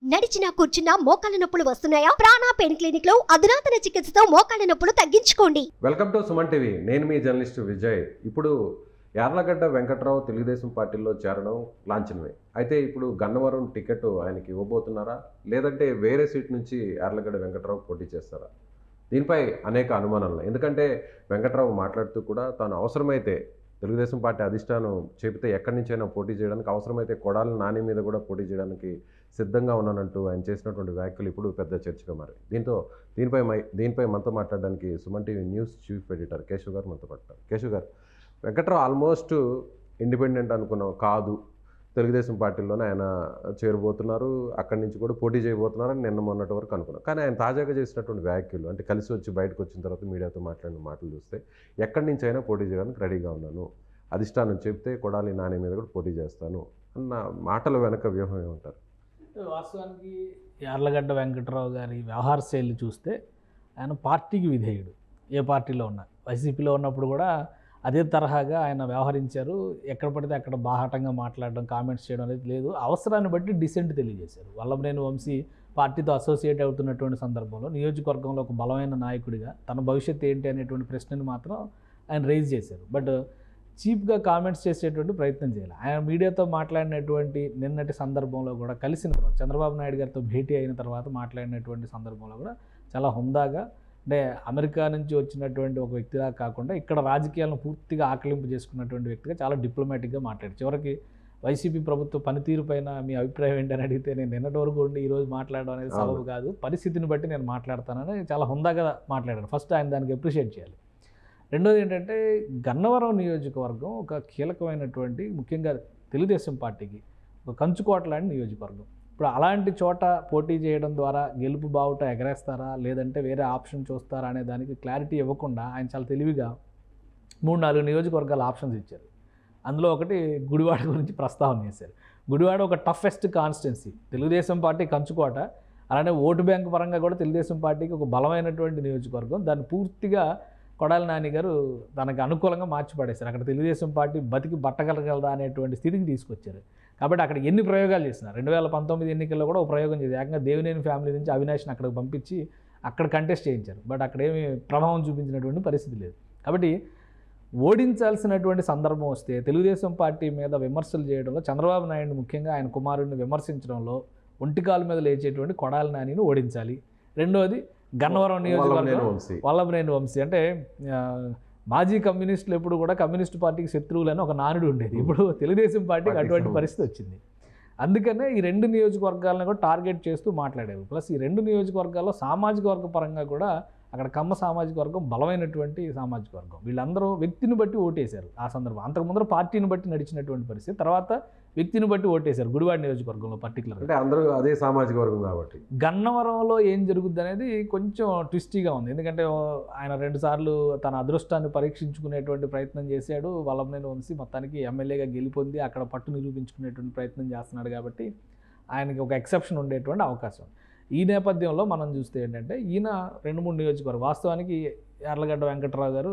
నడిచినా కూర్చున్నా మోకాళ్ళ నొప్పులు వస్తున్నాయా ప్రాణా పెయిన్ క్లినిక్ లో అధునాతన చికిత్సతో మోకాళ్ళ నొప్పులు తగ్గించుకోండి వెల్కమ్ టు సుమన్ టీవీ నేను మీ జర్నలిస్ట్ విజయ్ ఇప్పుడు యార్లగడ్డ వెంకట్రావు తెలుగుదేశం పార్టీలో చేరడం లాంఛనమే అయితే ఇప్పుడు గన్నవరం టికెట్ ఆయనకి ఇవ్వబోతున్నారా లేదంటే వేరే సీట్ నుంచి యార్లగడ్డ వెంకట్రావు పోటీ చేస్తారా దీనిపై అనేక అనుమానాలు ఉన్నాయి. ఎందుకంటే వెంకట్రావు మాట్లాడుతూ కూడా తాను అవసరమైతే తెలుగుదేశం పార్టీ అధిష్టానం చెబితే ఎక్కడి నుంచైనా పోటీ చేయడానికి అవసరమైతే కొడాలి నాని మీద కూడా పోటీ చేయడానికి సిద్ధంగా ఉన్నానంటూ ఆయన చేసినటువంటి వ్యాఖ్యలు ఇప్పుడు పెద్ద చర్చగా మారాయి దీంతో దీనిపై మై- దీనిపై మనతో మాట్లాడడానికి Suman TV news chief editor Keshav గారు మనతో మాట్లాడారు కేశవ్ గారు వెంకట్రావు ఆల్మోస్ట్ ఇండిపెండెంట్ అనుకున్నాం కాదు తెలుగుదేశం పార్టీలోనే ఆయన చేరబోతున్నారు అక్కడి నుంచి కూడా పోటీ చేయబోతున్నారని నిన్న మొన్నటి వరకు అనుకున్నాం కానీ ఆయన తాజాగా చేసినటువంటి వ్యాఖ్యలు అంటే కలిసి వచ్చి బయటకు వచ్చిన తర్వాత మీడియాతో మాట్లాడిన మాటలు చూస్తే ఎక్కడి నుంచి అయినా పోటీ చేయడానికి రెడీగా ఉన్నాను అధిష్టానం చెప్తే కొడాలి నాని మీద కూడా పోటీ చేస్తాను అన్న మాటల వెనక వ్యూహం ఏమంటారు వాస్తవానికి యార్లగడ్డ వెంకట్రావు గారి వ్యవహార శైలి చూస్తే ఆయన పార్టీకి విధేయుడు ఏ పార్టీలో ఉన్నా వైసీపీలో ఉన్నప్పుడు కూడా అదే తరహాగా ఆయన వ్యవహరించారు ఎక్కడ పడితే అక్కడ బాహాటంగా మాట్లాడడం కామెంట్స్ చేయడం అనేది లేదు అవసరాన్ని బట్టి డిసెంట్ తెలియజేశారు వల్లభనేని వంశీ పార్టీతో అసోసియేట్ అవుతున్నటువంటి సందర్భంలో నియోజకవర్గంలో ఒక బలమైన నాయకుడిగా తన భవిష్యత్తు ఏంటి అనేటువంటి ప్రశ్నని మాత్రం ఆయన రైజ్ చేశారు బట్ చీప్గా కామెంట్స్ చేసేటువంటి ప్రయత్నం చేయాలి ఆయన మీడియాతో మాట్లాడినటువంటి నిన్నటి సందర్భంలో కూడా కలిసిన తర్వాత చంద్రబాబు నాయుడు గారితో భేటీ అయిన తర్వాత మాట్లాడినటువంటి సందర్భంలో కూడా చాలా హుందాగా అంటే అమెరికా నుంచి వచ్చినటువంటి ఒక వ్యక్తిలా కాకుండా ఇక్కడ రాజకీయాలను పూర్తిగా ఆకలింపు చేసుకున్నటువంటి వ్యక్తిగా చాలా డిప్లొమాటిక్గా మాట్లాడారు చివరికి వైసీపీ ప్రభుత్వ పనితీరు పైన మీ అభిప్రాయం ఏంటని అడిగితే నేను నిన్నటి వరకు ఉండి ఈరోజు మాట్లాడడం అనేది సబబు కాదు పరిస్థితిని బట్టి నేను మాట్లాడతానని చాలా హుందాగా మాట్లాడారు ఫస్ట్ ఆయన దానికి అప్రిషియేట్ చేయాలి రెండోది ఏంటంటే గన్నవరం నియోజకవర్గం ఒక కీలకమైనటువంటి ముఖ్యంగా తెలుగుదేశం పార్టీకి ఒక కంచుకోట లాంటి నియోజకవర్గం ఇప్పుడు అలాంటి చోట పోటీ చేయడం ద్వారా గెలుపు బావుట ఎగరేస్తారా లేదంటే వేరే ఆప్షన్ చూస్తారా అనే దానికి క్లారిటీ ఇవ్వకుండా ఆయన చాలా తెలివిగా మూడు నాలుగు నియోజకవర్గాల ఆప్షన్స్ ఇచ్చారు అందులో ఒకటి గుడివాడ గురించి ప్రస్తావన చేశారు గుడివాడ ఒక టఫెస్ట్ కాన్స్టిట్యున్సీ తెలుగుదేశం పార్టీ కంచుకోట అలానే ఓటు బ్యాంక్ పరంగా కూడా తెలుగుదేశం పార్టీకి ఒక బలమైనటువంటి నియోజకవర్గం దాన్ని పూర్తిగా కొడాలి నాని గారు తనకు అనుకూలంగా మార్చి పడేశారు అక్కడ తెలుగుదేశం పార్టీ బతికి బట్టగలగలదా అనేటువంటి స్థితికి తీసుకొచ్చారు కాబట్టి అక్కడ ఎన్ని ప్రయోగాలు చేసినారు రెండు వేల పంతొమ్మిది ఎన్నికల్లో కూడా ఒక ప్రయోగం చేశారు ఏకంగా దేవినేని ఫ్యామిలీ నుంచి అవినాష్ని అక్కడికి పంపించి అక్కడ కంటెస్ట్ చేయించారు బట్ అక్కడ ఏమి ప్రభావం చూపించినటువంటి పరిస్థితి లేదు కాబట్టి ఓడించాల్సినటువంటి సందర్భం వస్తే తెలుగుదేశం పార్టీ మీద విమర్శలు చేయడంలో చంద్రబాబు నాయుడు ముఖ్యంగా ఆయన కుమారుడిని విమర్శించడంలో ఒంటికాల మీద లేచేటువంటి కొడాలి నానిని ఓడించాలి రెండోది గన్నవరం వల్లభనేని నియోజకవర్గం వంశీ వల్లభనేని వంశీ అంటే ఆ, మాజీ కమ్యూనిస్టులు ఎప్పుడు కూడా కమ్యూనిస్ట్ పార్టీకి శత్రువులని ఒక నానుడు ఉండేది ఇప్పుడు తెలుగుదేశం పార్టీకి పార్టీకి అటువంటి సంబంధించి. పరిస్థితి వచ్చింది అందుకనే ఈ రెండు నియోజకవర్గాలను కూడా టార్గెట్ చేస్తూ మాట్లాడారు ప్లస్ ఈ రెండు నియోజకవర్గాల్లో సామాజిక వర్గ పరంగా కూడా అక్కడ కమ్మ సామాజిక వర్గం బలమైనటువంటి సామాజిక వర్గం వీళ్ళందరూ వ్యక్తిని బట్టి ఓటేశారు ఆ సందర్భం అంతకు ముందర పార్టీని బట్టి నడిచినటువంటి పరిస్థితి తర్వాత వ్యక్తిని బట్టి ఓటేశారు గుడివాడ నియోజకవర్గంలో పర్టికులర్గా అంటే అందరూ అదే సామాజిక వర్గం కాబట్టి గన్నవరంలో ఏం జరుగుద్ది అనేది కొంచెం ట్విస్టీగా ఉంది ఎందుకంటే ఓ, ఆయన రెండుసార్లు తన అదృష్టాన్ని పరీక్షించుకునేటువంటి ప్రయత్నం చేశాడు వల్లభనేని వంశీ మొత్తానికి ఎమ్మెల్యేగా గెలిపొంది అక్కడ పట్టు నిరూపించుకునేటువంటి ప్రయత్నం చేస్తున్నాడు కాబట్టి ఆయనకి ఒక ఎక్సెప్షన్ ఉండేటువంటి అవకాశం ఉంది. ఈ నేపథ్యంలో మనం చూస్తే ఏంటంటే ఈయన రెండు మూడు నియోజకవర్గం వాస్తవానికి యార్లగడ్డ వెంకట్రావు గారు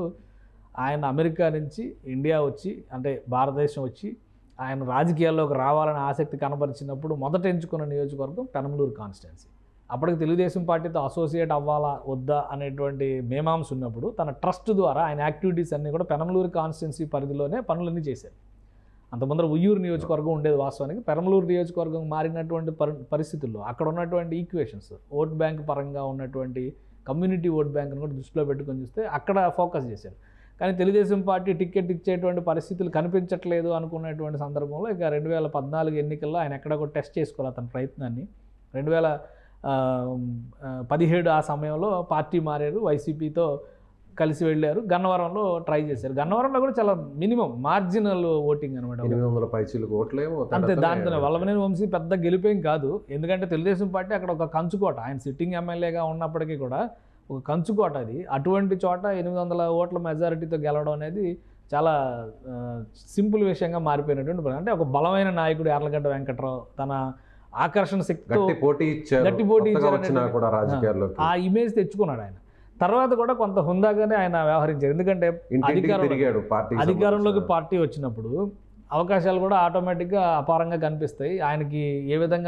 ఆయన అమెరికా నుంచి ఇండియా వచ్చి అంటే భారతదేశం వచ్చి ఆయన రాజకీయాల్లోకి రావాలని ఆసక్తి కనబరిచినప్పుడు మొదట ఎంచుకున్న నియోజకవర్గం పెనమలూరు కాన్స్టిట్యున్సీ అప్పటికి తెలుగుదేశం పార్టీతో అసోసియేట్ అవ్వాలా వద్దా అనేటువంటి మేమాంస ఉన్నప్పుడు తన ట్రస్ట్ ద్వారా ఆయన యాక్టివిటీస్ అన్నీ కూడా పెనమలూరు కాన్స్టిట్యున్సీ పరిధిలోనే పనులన్నీ చేశారు అంత ముందర ఉయ్యూరు నియోజకవర్గం ఉండేది వాస్తవానికి పెరమలూరు నియోజకవర్గం మారినటువంటి పరి పరిస్థితుల్లో అక్కడ ఉన్నటువంటి ఈక్వేషన్స్ ఓట్ బ్యాంక్ పరంగా ఉన్నటువంటి కమ్యూనిటీ ఓట్ బ్యాంక్ను కూడా దృష్టిలో పెట్టుకొని చూస్తే అక్కడ ఫోకస్ చేశారు కానీ తెలుగుదేశం పార్టీ టికెట్ ఇచ్చేటువంటి పరిస్థితులు కనిపించట్లేదు అనుకున్నటువంటి సందర్భంలో ఇక రెండు వేల పద్నాలుగు ఎన్నికల్లో ఆయన ఎక్కడ కూడా టెస్ట్ చేసుకోవాలి అతని ప్రయత్నాన్ని రెండు వేల ఆ, ఆ, పదిహేడు ఆ సమయంలో పార్టీ మారారు వైసీపీతో కలిసి వెళ్ళారు గన్నవరంలో ట్రై చేశారు గన్నవరంలో కూడా చాలా మినిమం మార్జినల్ ఓటింగ్ అనమాట ఎనిమిది వందల పైచీలకు ఓట్లేమో అంతే దాంతోనే వల్లభనేని వంశీ పెద్ద గెలిపేం కాదు ఎందుకంటే తెలుగుదేశం పార్టీ అక్కడ ఒక కంచుకోట ఆయన సిట్టింగ్ ఎమ్మెల్యేగా ఉన్నప్పటికీ కూడా ఒక కంచుకోట అది అటువంటి చోట ఎనిమిది వందల ఓట్ల మెజారిటీతో గెలవడం అనేది చాలా సింపుల్ విషయంగా మారిపోయినటువంటి పని. అంటే ఒక బలమైన నాయకుడు యార్లగడ్డ వెంకట్రావు తన ఆకర్షణ శక్తితో గట్టి పోటీ ఇచ్చారు గట్టి పోటీ కొత్తగా ఇచ్చారు వచ్చినా అనేది- కూడా రాజకీయాల్లోకి ఆ ఇమేజ్ తెచ్చుకున్నాడు ఆయన తర్వాత కూడా కొంత హుందాగానే ఆయన వ్యవహరించారు ఎందుకంటే ఇంటింటికి అధికారంలో- తిరిగాడు పార్టీ అధికారంలోకి పార్టీ వచ్చినప్పుడు అవకాశాలు కూడా ఆటోమేటిక్గా అపారంగా కనిపిస్తాయి ఆయనకి ఏ విధంగా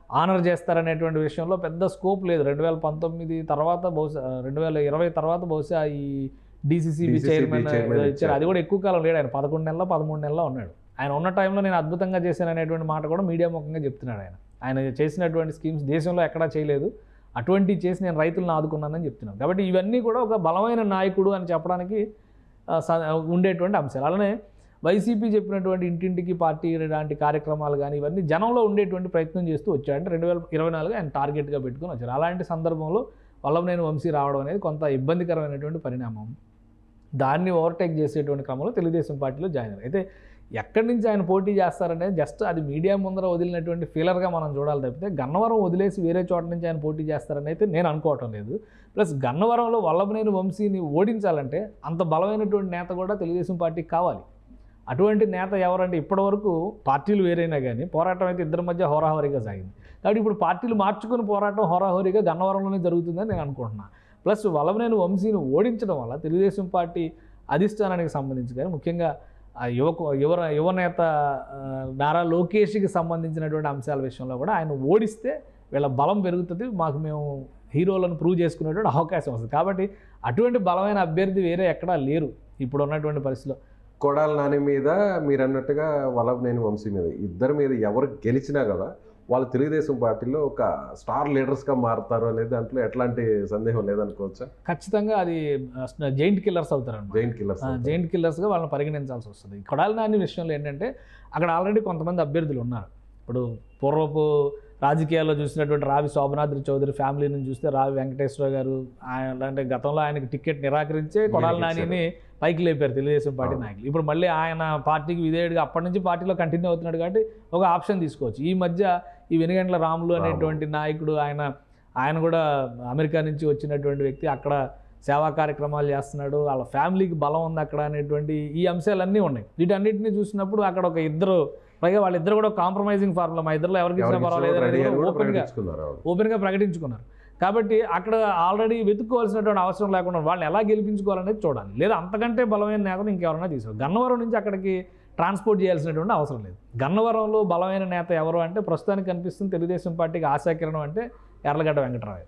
ఆనర్ చేస్తారనేటువంటి విషయంలో పెద్ద స్కోప్ లేదు రెండు వేల పంతొమ్మిది తర్వాత బహుశా రెండు వేల ఇరవై తర్వాత బహుశా ఈ డీసీసీబీ DCCB చైర్మన్ చైర్మన్ ఇచ్చారు ఇచ్చారు. అది కూడా ఎక్కువ కాలం లేడు ఆయన పదకొండు నెలల పదమూడు నెలల ఉన్నాడు ఆయన ఉన్న టైంలో నేను అద్భుతంగా చేశాను అనేటువంటి మాట కూడా మీడియా ముఖంగా చెప్తున్నాడు ఆయన ఆయన చేసినటువంటి స్కీమ్స్ దేశంలో ఎక్కడా చేయలేదు అటువంటి చేసి నేను రైతులను ఆదుకున్నానని చెప్తున్నాను కాబట్టి ఇవన్నీ కూడా ఒక బలమైన నాయకుడు అని చెప్పడానికి ఆ, స- ఉండేటువంటి అంశాలు అలానే వైసీపీ చెప్పినటువంటి ఇంటింటికి పార్టీ లాంటి కార్యక్రమాలు కానీ ఇవన్నీ జనంలో ఉండేటువంటి ప్రయత్నం చేస్తూ వచ్చాడు అంటే రెండు వేల ఇరవై నాలుగు ఆయన టార్గెట్గా పెట్టుకుని వచ్చారు అలాంటి సందర్భంలో వల్లభనేని వంశీ రావడం అనేది కొంత ఇబ్బందికరమైనటువంటి పరిణామం దాన్ని ఓవర్టేక్ చేసేటువంటి క్రమంలో తెలుగుదేశం పార్టీలో జాయిన్ అయ్యారు అయితే ఎక్కడి నుంచి ఆయన పోటీ చేస్తారనేది జస్ట్ అది మీడియా ముందర వదిలినటువంటి ఫీలర్గా మనం చూడాలి తప్పితే గన్నవరం వదిలేసి వేరే చోట నుంచి ఆయన పోటీ చేస్తారని అయితే నేను అనుకోవటం లేదు ప్లస్ గన్నవరంలో వల్లభనేని వంశీని ఓడించాలంటే అంత బలమైనటువంటి నేత కూడా తెలుగుదేశం పార్టీకి కావాలి అటువంటి నేత ఎవరంటే ఇప్పటివరకు పార్టీలు వేరైనా కానీ పోరాటం అయితే ఇద్దరి మధ్య హోరాహోరీగా సాగింది కాబట్టి ఇప్పుడు పార్టీలు మార్చుకుని పోరాటం హోరాహోరీగా గన్నవరంలోనే జరుగుతుందని నేను అనుకుంటున్నాను ప్లస్ వల్లభనేని వంశీని ఓడించడం వల్ల తెలుగుదేశం పార్టీ అధిష్టానానికి సంబంధించి కానీ ముఖ్యంగా ఆ యువకు యువ యువనేత ఆ, నారా లోకేష్కి సంబంధించినటువంటి అంశాల విషయంలో కూడా ఆయన ఓడిస్తే వీళ్ళ బలం పెరుగుతుంది మాకు మేము హీరోలను ప్రూవ్ చేసుకునేటువంటి అవకాశం వస్తుంది కాబట్టి అటువంటి బలమైన అభ్యర్థి వేరే ఎక్కడా లేరు ఇప్పుడు ఉన్నటువంటి పరిస్థితిలో కొడాల నాని మీద మీరు అన్నట్టుగా వల్లభనేని వంశీ మీద ఇద్దరి మీద ఎవరు గెలిచినా కదా వాళ్ళు తెలుగుదేశం పార్టీలో ఒక స్టార్ లీడర్స్గా మారుతారు అనేది దాంట్లో ఎట్లాంటి సందేహం లేదనుకోవచ్చా ఖచ్చితంగా అది జైంట్ కిల్లర్స్ అవుతారన్నమాట జైంట్ కిల్లర్స్ జైంట్ కిల్లర్స్గా వాళ్ళని పరిగణించాల్సి వస్తుంది కొడాలి నాని విషయంలో ఏంటంటే అక్కడ ఆల్రెడీ కొంతమంది అభ్యర్థులు ఉన్నారు ఇప్పుడు పూర్వపు రాజకీయాల్లో చూసినటువంటి రావి శోభనాద్రి చౌదరి ఫ్యామిలీ నుంచి చూస్తే రావి వెంకటేశ్వర గారు ఆయన అంటే గతంలో ఆయనకి టికెట్ నిరాకరించే కొడాలి నానిని పైకి లేపారు తెలుగుదేశం పార్టీ అవును. నాయకులు ఇప్పుడు మళ్ళీ ఆయన పార్టీకి విధేయుడిగా అప్పటి నుంచి పార్టీలో కంటిన్యూ అవుతున్నాడు కాబట్టి ఒక ఆప్షన్ తీసుకోవచ్చు ఈ మధ్య ఈ వెనుగండ్ల రాములు రాము. అనేటువంటి నాయకుడు ఆయన ఆయన కూడా అమెరికా నుంచి వచ్చినటువంటి వ్యక్తి అక్కడ సేవా కార్యక్రమాలు చేస్తున్నాడు వాళ్ళ ఫ్యామిలీకి బలం ఉంది అక్కడ అనేటువంటి ఈ అంశాలన్నీ ఉన్నాయి వీటన్నిటిని చూసినప్పుడు అక్కడ ఒక ఇద్దరు పైగా వాళ్ళిద్దరు కూడా కాంప్రమైజింగ్ ఫార్ములా మా ఇద్దరు ఎవరికి ఇచ్చినా పర్వాలేదు రెడీ అనేది అని కూడా కూడా ఓపెన్గా ప్రకటించుకున్నారు అవును. ఓపెన్గా ప్రకటించుకున్నారు కాబట్టి అక్కడ ఆల్రెడీ వెతుక్కోవాల్సినటువంటి అవసరం లేకుండా వాళ్ళని ఎలా గెలిపించుకోవాలనేది చూడాలి లేదా అంతకంటే బలమైన నేతను ఇంకెవరైనా తీసుకోవాలి గన్నవరం నుంచి అక్కడికి ట్రాన్స్పోర్ట్ చేయాల్సినటువంటి అవసరం లేదు గన్నవరంలో బలమైన నేత ఎవరు అంటే ప్రస్తుతానికి కనిపిస్తుంది తెలుగుదేశం పార్టీకి ఆశాకిరణం అంటే ఎర్లగడ్డ వెంకటరావు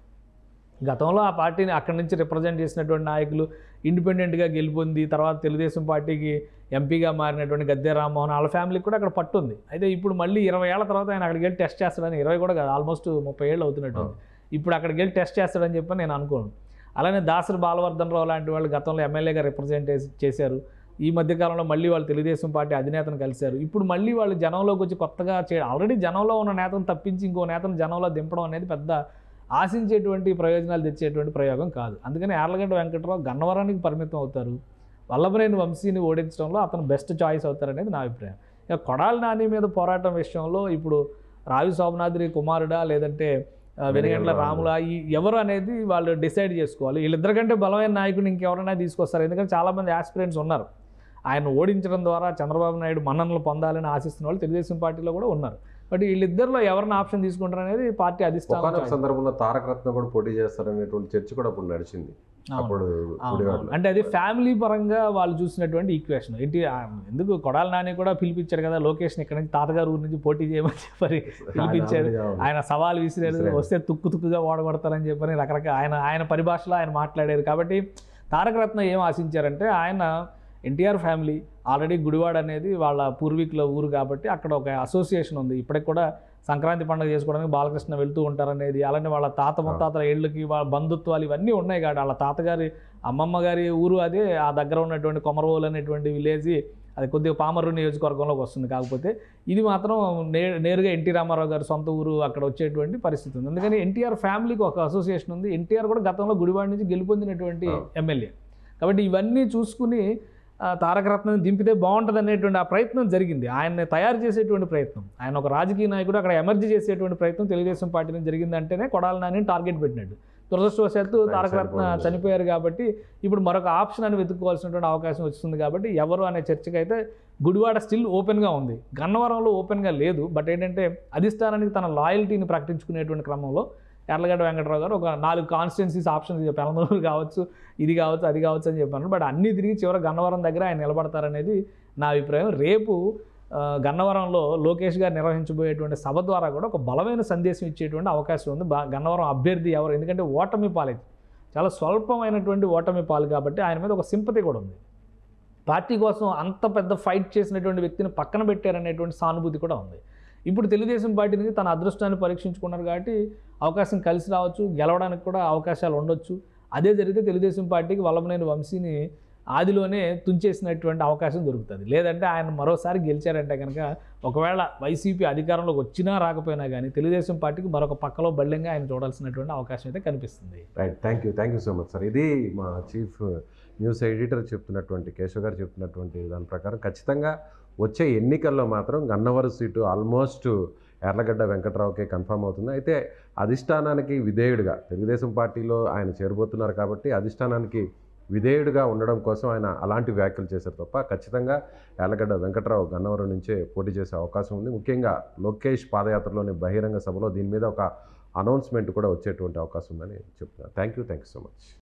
గతంలో ఆ పార్టీని అక్కడి నుంచి రిప్రజెంట్ చేసినటువంటి నాయకులు ఇండిపెండెంట్గా గెలుపొంది తర్వాత తెలుగుదేశం పార్టీకి ఎంపీగా మారినటువంటి గద్దె రామ్మోహన్ వాళ్ళ ఫ్యామిలీకి కూడా అక్కడ పట్టుంది అయితే ఇప్పుడు మళ్ళీ ఇరవై ఏళ్ల తర్వాత ఆయన అక్కడికి వెళ్ళి టెస్ట్ చేస్తాడని ఇరవై కూడా కాదు ఆల్మోస్ట్ ముప్పై ఏళ్ళు అవుతున్నట్టు ఉంది. ఇప్పుడు అక్కడికి వెళ్ళి టెస్ట్ చేస్తాడని చెప్పి నేను అనుకోను అలానే దాసరి బాలవర్ధన్ రావు లాంటి వాళ్ళు గతంలో ఎమ్మెల్యేగా రిప్రజెంట్ చేశారు ఈ మధ్యకాలంలో మళ్ళీ వాళ్ళు తెలుగుదేశం పార్టీ అధినేతను కలిశారు ఇప్పుడు మళ్ళీ వాళ్ళు జనంలోకి వచ్చి కొత్తగా చే ఆల్రెడీ జనంలో ఉన్న నేతను తప్పించి ఇంకో నేతను జనంలో దింపడం అనేది పెద్ద ఆశించేటువంటి ప్రయోజనాలు తెచ్చేటువంటి ప్రయోగం కాదు అందుకని యార్లగడ్డ వెంకటరావు గన్నవరానికి పరిమితం అవుతారు వల్లభనేని వంశీని ఓడించడంలో అతను బెస్ట్ చాయిస్ అవుతారనేది నా అభిప్రాయం ఇక కొడాలి నాని మీద పోరాటం విషయంలో ఇప్పుడు రావి శోభనాద్రి కుమారుడా లేదంటే ఆ, వెనుగండ్ల రాములా ఈ ఎవరు అనేది వాళ్ళు డిసైడ్ చేసుకోవాలి వీళ్ళిద్దరికంటే బలమైన నాయకుని ఇంకెవరైనా తీసుకొస్తారు ఎందుకంటే చాలామంది ఆస్పిరెంట్స్ ఉన్నారు ఆయన ఓడించడం ద్వారా చంద్రబాబు నాయుడు మన్ననలు పొందాలని ఆశిస్తున్న వాళ్ళు తెలుగుదేశం పార్టీలో కూడా ఉన్నారు బట్ వీళ్ళిద్దరిలో ఎవరిని ఆప్షన్ తీసుకుంటారు అనేది పార్టీ అధిష్టానం ఒకనొక choice. సందర్భంలో తారక రత్న కూడా పోటీ చేస్తారనేటువంటి చర్చ కూడా అప్పుడు నడిచింది అవును. అప్పుడు అవును, గుడివాడలో. అవును. అంటే అది ఫ్యామిలీ పరంగా వాళ్ళు చూసినటువంటి ఈక్వేషన్ ఏంటి ఆ, ఎందుకు కొడాలి నాని కూడా పిలిపించారు కదా లోకేష్ని ఇక్కడ నుంచి తాతగారు ఊరి నుంచి పోటీ చేయమని చెప్పని పిలిపించారు ఆయన అవును. ఆయన సవాల్ విసిరారు విసిరారు. వస్తే తుక్కు తుక్కుగా ఓడగొడతారని చెప్పని రకరకాల ఆయన ఆయన పరిభాషలో ఆయన మాట్లాడారు కాబట్టి తారక రత్న ఏం ఆశించారంటే ఆయన ఎన్టీఆర్ ఫ్యామిలీ ఆల్రెడీ గుడివాడ అనేది వాళ్ళ పూర్వీకుల ఊరు కాబట్టి అక్కడ ఒక అసోసియేషన్ ఉంది ఇప్పటికి కూడా సంక్రాంతి పండుగ చేసుకోవడానికి బాలకృష్ణ వెళ్తూ ఉంటారనేది అలానే వాళ్ళ తాత ముత్తాతల ఏళ్ళకి వాళ్ళ బంధుత్వాలు ఇవన్నీ ఉన్నాయి కాబట్టి వాళ్ళ తాతగారి అమ్మమ్మ గారి ఊరు అదే ఆ దగ్గర ఉన్నటువంటి కొమరవోలు అనేటువంటి విలేజ్ అది కొద్దిగా పామర్రు నియోజకవర్గంలోకి వస్తుంది కాకపోతే ఇది మాత్రం నే నేరుగా ఎన్టీ రామారావు గారి సొంత ఊరు అక్కడ వచ్చేటువంటి పరిస్థితి ఉంది అందుకని ఎన్టీఆర్ ఫ్యామిలీకి ఒక అసోసియేషన్ ఉంది ఎన్టీఆర్ కూడా గతంలో గుడివాడ నుంచి గెలుపొందినటువంటి అవును. ఎమ్మెల్యే కాబట్టి ఇవన్నీ చూసుకుని ఆ, తారక రత్నం దింపితే బాగుంటుంది అనేటువంటి ఆ ప్రయత్నం జరిగింది ఆయన్ని తయారు చేసేటువంటి ప్రయత్నం ఆయన ఒక రాజకీయ నాయకుడు అక్కడ ఎమర్జీ చేసేటువంటి ప్రయత్నం తెలుగుదేశం పార్టీ నుంచి జరిగిందంటేనే కొడాలి నాని టార్గెట్ పెట్టినట్టు దురదృష్టవశాత్తు ఆయన తారక రత్న చనిపోయారు. చనిపోయారు కాబట్టి ఇప్పుడు మరొక ఆప్షన్ అని వెతుక్కోవాల్సినటువంటి అవకాశం వస్తుంది కాబట్టి ఎవరు అనే చర్చకి అయితే గుడివాడ స్టిల్ ఓపెన్గా ఉంది గన్నవరంలో ఓపెన్గా లేదు బట్ ఏంటంటే అధిష్టానానికి తన లాయల్టీని ప్రకటించుకునేటువంటి క్రమంలో ఎర్లగడ్డ వెంకటరావు గారు ఒక నాలుగు కాన్స్టిట్యున్సీస్ ఆప్షన్స్ పెనమలూరు కావచ్చు ఇది కావచ్చు అది కావచ్చు అని చెప్పాను బట్ అన్నీ తిరిగి చివరి గన్నవరం దగ్గర ఆయన నిలబడతారనేది నా అభిప్రాయం రేపు ఆ, గన్నవరంలో లోకేష్ గారు నిర్వహించబోయేటువంటి సభ ద్వారా కూడా ఒక బలమైన సందేశం ఇచ్చేటువంటి అవకాశం ఉంది బా- గన్నవరం అభ్యర్థి ఎవరు ఎందుకంటే ఓటమి పాలైంది చాలా స్వల్పమైనటువంటి ఓటమి పాలు కాబట్టి ఆయన మీద ఒక సింపతి కూడా ఉంది పార్టీ కోసం అంత పెద్ద ఫైట్ చేసినటువంటి వ్యక్తిని పక్కన పెట్టారనేటువంటి సానుభూతి కూడా ఉంది ఇప్పుడు తెలుగుదేశం పార్టీ నుంచి తన అదృష్టాన్ని పరీక్షించుకున్నారు కాబట్టి అవకాశం కలిసి రావచ్చు గెలవడానికి కూడా అవకాశాలు ఉండొచ్చు అదే జరిగితే తెలుగుదేశం పార్టీకి వల్లభనేని వంశీని ఆదిలోనే తుంచేసినటువంటి అవకాశం దొరుకుతుంది లేదంటే ఆయన మరోసారి గెలిచారంటే కనుక ఒకవేళ వైసీపీ అధికారంలోకి వచ్చినా రాకపోయినా కానీ తెలుగుదేశం పార్టీకి మరొక పక్కలో బళ్ళంగా ఆయన చూడాల్సినటువంటి అవకాశం అయితే కనిపిస్తుంది right thank you thank you so much sir ఇది మా చీఫ్ న్యూస్ ఎడిటర్ చెప్తున్నటువంటి కేశవ్ గారు చెప్తున్నటువంటి దాని ప్రకారం ఖచ్చితంగా వచ్చే ఎన్నికల్లో మాత్రం గన్నవరం సీటు ఆల్మోస్ట్ ఎర్లగడ్డ వెంకట్రావుకే కన్ఫర్మ్ అవుతుంది అయితే అధిష్టానానికి విధేయుడిగా తెలుగుదేశం పార్టీలో ఆయన చేరబోతున్నారు కాబట్టి అధిష్టానానికి విధేయుడిగా ఉండడం కోసం ఆయన అలాంటి వ్యాఖ్యలు చేశారు తప్ప ఖచ్చితంగా యాలగడ్డ వెంకట్రావు గన్నవరం నుంచే పోటీ చేసే అవకాశం ఉంది ముఖ్యంగా లోకేష్ పాదయాత్రలోని బహిరంగ సభలో దీని మీద ఒక అనౌన్స్మెంట్ కూడా వచ్చేటువంటి అవకాశం ఉందని చెప్తున్నారు thank you thank you so much